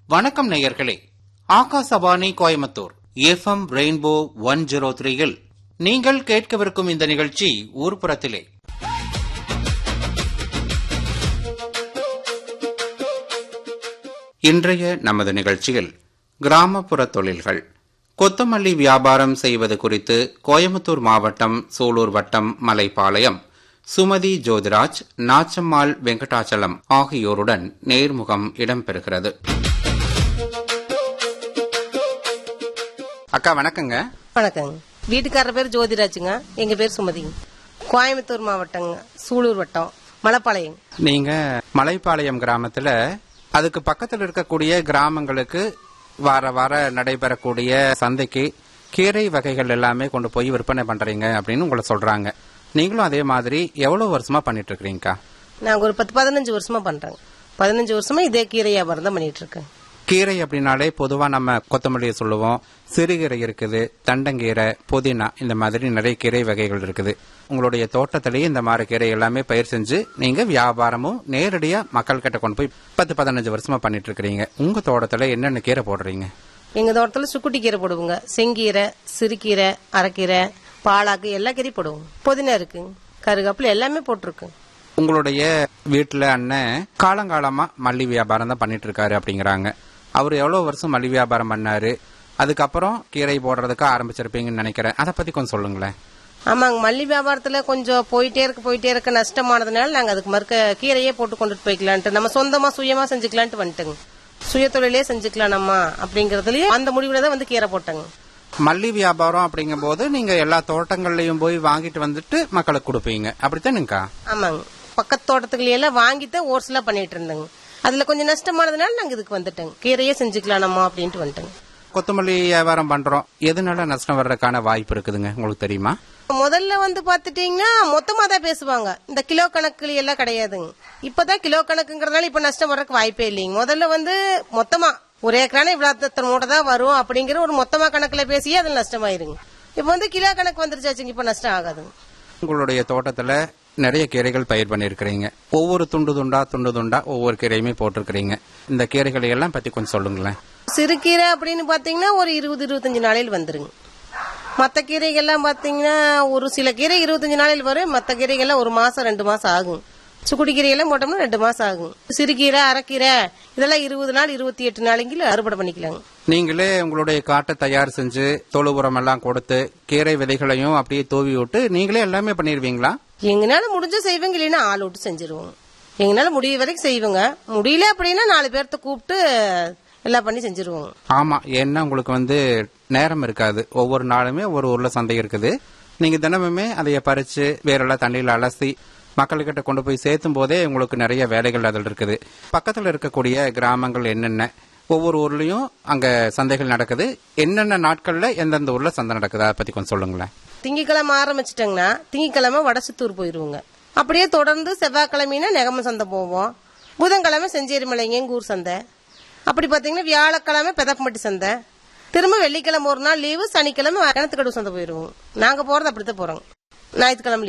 வணக்கம் நேயர்களே Akashvani Coimbatore FM rainbow one zero த்ரீயில் நீங்கள் கேட்கவிருக்கும் இந்த நிகழ்ச்சி ஊர்ப்புறத்திலே இன்றைய நமது நிகழ்ச்சியில் கிராமப்புற தொழில்கள் கொத்தமல்லி வியாபாரம் செய்வது குறித்து கோயம்புத்தூர் மாவட்டம் சூலூர் வட்டம் மலைப்பாளையம் சுமதி ஜோதிராஜ் நாச்சம்மாள் வெங்கடாச்சலம் ஆகியோருடன் நேர்முகம் இடம்பெறுகிறது அக்கா வணக்கங்க வணக்கங்க வீட்டுக்காரர் பேர் ஜோதிராஜுங்க எங்க பேர் சுமதிங்க கோயம்புத்தூர் மாவட்டங்க சூலூர் வட்டம் மலைப்பாளையம் நீங்க மலைப்பாளையம் கிராமத்துல அதுக்கு பக்கத்துல இருக்கக்கூடிய கிராமங்களுக்கு வார வார நடைபெறக்கூடிய சந்தைக்கு கீரை வகைகள் எல்லாமே கொண்டு போய் விற்பனை பண்றீங்க அப்படின்னு உங்களை சொல்றாங்க நீங்களும் அதே மாதிரி எவ்வளவு வருஷமா பண்ணிட்டு இருக்கீங்கக்கா நாங்க ஒரு பத்து பதினஞ்சு வருஷமா பண்றோங்க பதினஞ்சு வருஷமா இதே கீரை வியாபாரம் தான் பண்ணிட்டு இருக்கேன் கீரை அப்படின்னாலே பொதுவா நம்ம கொத்தமல்லியை சொல்லுவோம் சிறுகீரை இருக்குது தண்டங்கீரை புதினா இந்த மாதிரி நிறைய கீரை வகைகள் இருக்குது உங்களுடைய தோட்டத்திலேயே இந்த மாதிரி கீரை எல்லாமே பயிர் செஞ்சு நீங்க வியாபாரமும் நேரடியா மக்கள் கிட்ட கொண்டு போய் பத்து பதினஞ்சு வருஷமா பண்ணிட்டு இருக்கிறீங்க உங்க தோட்டத்துல என்னென்ன கீரை போடுறீங்க எங்க தோட்டத்துல சுக்குட்டி கீரை போடுவோங்க செங்கீரை சிறுகீரை அரைக்கீரை பாலாக்கு எல்லா கீரையும் போடுவோம் புதினா இருக்குங்க கருகாப்புல எல்லாமே போட்டிருக்கு உங்களுடைய வீட்டுல அண்ணன் காலங்காலமா மல்லி வியாபாரம் தான் பண்ணிட்டு இருக்காரு அப்படிங்கிறாங்க அவர் எவ்வளவு வருஷம் மல்லி வியாபாரம் பண்ணாரு அதுக்கப்புறம் கீரை போடுறதுக்கு ஆரம்பிச்சிருப்பீங்கன்னு நினைக்கிறேன் அதை பத்தி கொஞ்சம் சொல்லுங்களேன் ஆமாங்க மல்லி வியாபாரத்துல கொஞ்சம் போயிட்டே இருக்க போயிட்டே இருக்க நஷ்டமானதுனால நாங்க அதுக்கு மறுக்க கீரையே போட்டு கொண்டுட்டு போய்க்கலான்ட்டு நம்ம சொந்தமா சுயமா செஞ்சுக்கலான்ட்டு வந்துட்டோங்க சுய தொழிலே செஞ்சுக்கலாம் நம்ம அப்படிங்கறதுலயே அந்த முடிவுல தான் வந்து கீரை போட்டேங்க மல்லி வியாபாரம் அப்படிங்கும்போது நீங்க எல்லா தோட்டங்கள்லயும் போய் வாங்கிட்டு வந்துட்டு மக்களுக்கு கொடுப்பீங்க அப்படித்தானுங்கக்கா ஆமாங்க பக்கத்து தோட்டத்துக்குள்ள எல்லாம் வாங்கித்தான் ஓர்ஸ்லாம் பண்ணிட்டு இருந்தேங்க அதுல கொஞ்சம் நஷ்டமானதுனால நாங்க இதுக்கு வந்துட்டோங்க கீரையே செஞ்சுக்கலாம் நம்ம அப்படின்ட்டு வந்துட்டோங்க கொத்தமல்லி வியாபாரம் பண்றோம் எதனால நஷ்டம் வர்றதுக்கான வாய்ப்பு இருக்குதுங்க உங்களுக்கு தெரியுமா முதல்ல வந்து பாத்துட்டீங்கன்னா மொத்தமா தான் பேசுவாங்க இந்த கிலோ கணக்குல எல்லாம் கிடையாதுங்க இப்பதான் கிலோ கணக்குங்கிறதுனால இப்ப நஷ்டம் வர்றதுக்கு வாய்ப்பே இல்லைங்க முதல்ல வந்து மொத்தமா ஒரு ஏக்கரான இவ்வளவு இத்தனை மூட்டை தான் வரும் அப்படிங்கிற ஒரு மொத்தமா கணக்குல பேசியே அதுல நஷ்டமாயிருங்க இப்ப வந்து கிலோ கணக்கு வந்துருச்சாச்சுங்க இப்ப நஷ்டம் ஆகாதுங்க உங்களுடைய தோட்டத்துல நிறைய கீரைகள் பயிர் பண்ணிருக்கிறீங்க ஒவ்வொரு துண்டு துண்டா துண்டு துண்டா ஒவ்வொரு கீரையுமே போட்டிருக்கிறீங்க இந்த கீரைகளை எல்லாம் பத்தி கொஞ்சம் சொல்லுங்களேன் சிறுகீரை அப்படின்னு பாத்தீங்கன்னா ஒரு இருபது இருபத்தஞ்சு நாளையில் வந்துருங்க மற்ற கீரைகள்லாம் பாத்தீங்கன்னா ஒரு சில கீரை இருபத்தஞ்சு நாளையில் வரும் மற்ற கீரைகள்லாம் ஒரு மாசம் ரெண்டு மாசம் ஆகும் சுக்குடி கீரையெல்லாம் போட்டோம்னா ரெண்டு மாசம் ஆகும் சிறுகீரை அரைக்கீரை இதெல்லாம் இருபது நாள் இருபத்தி எட்டு நாளைக்குள்ள அறுவடை பண்ணிக்கலாங்க நீங்களே உங்களுடைய காட்டை தயார் செஞ்சு தொழு உரம் எல்லாம் கொடுத்து கீரை விதைகளையும் அப்படியே தூவி விட்டு நீங்களே எல்லாமே பண்ணிடுவீங்களா எங்கனால முடிஞ்ச செய்வங்க இல்லைன்னா ஆள் விட்டு செஞ்சிருவோம் எங்கனால முடிய வரைக்கும் செய்வோங்க முடியல அப்படின்னா நாலு பேர்த்த கூப்பிட்டு எல்லாம் பண்ணி செஞ்சிருவோம் ஆமா ஏன்னா உங்களுக்கு வந்து நேரம் இருக்காது ஒவ்வொரு நாளுமே ஒரு ஊர்ல சந்தை இருக்குது நீங்க தினமுமே அதைய பறிச்சு வேறெல்லாம் தண்ணியில அலசி மக்கள்கிட்ட கொண்டு போய் சேர்த்தும் போதே உங்களுக்கு நிறைய வேலைகள் அதில் இருக்குது பக்கத்துல இருக்கக்கூடிய கிராமங்கள் என்னென்ன ஒவ்வொரு ஊர்லயும் அங்க சந்தைகள் நடக்குது என்னென்ன நாட்கள்ல எந்தெந்த ஊர்ல சந்தை நடக்குது அதை பத்தி கொஞ்சம் சொல்லுங்களேன் திங்கக்கிழமை ஆரம்பிச்சிட்டோங்கன்னா திங்கக்கிழமை வடசித்தூர் போயிருவோங்க அப்படியே தொடர்ந்து செவ்வாய்க்கிழமைனா நெகம சந்தை போவோம் புதன்கிழமை செஞ்சேரி மலைங்க எங்க ஊர் சந்தை அப்படி பாத்தீங்கன்னா வியாழக்கிழமை பெதப்பம்பட்டி சந்தை திரும்ப வெள்ளிக்கிழமை ஒரு நாள் லீவு சனிக்கிழமை கிணத்துக்கடு சந்தை போயிருவோம் நாங்க போறது அப்படித்தான் போறோங்க ஞாயிற்றுக்கிழமை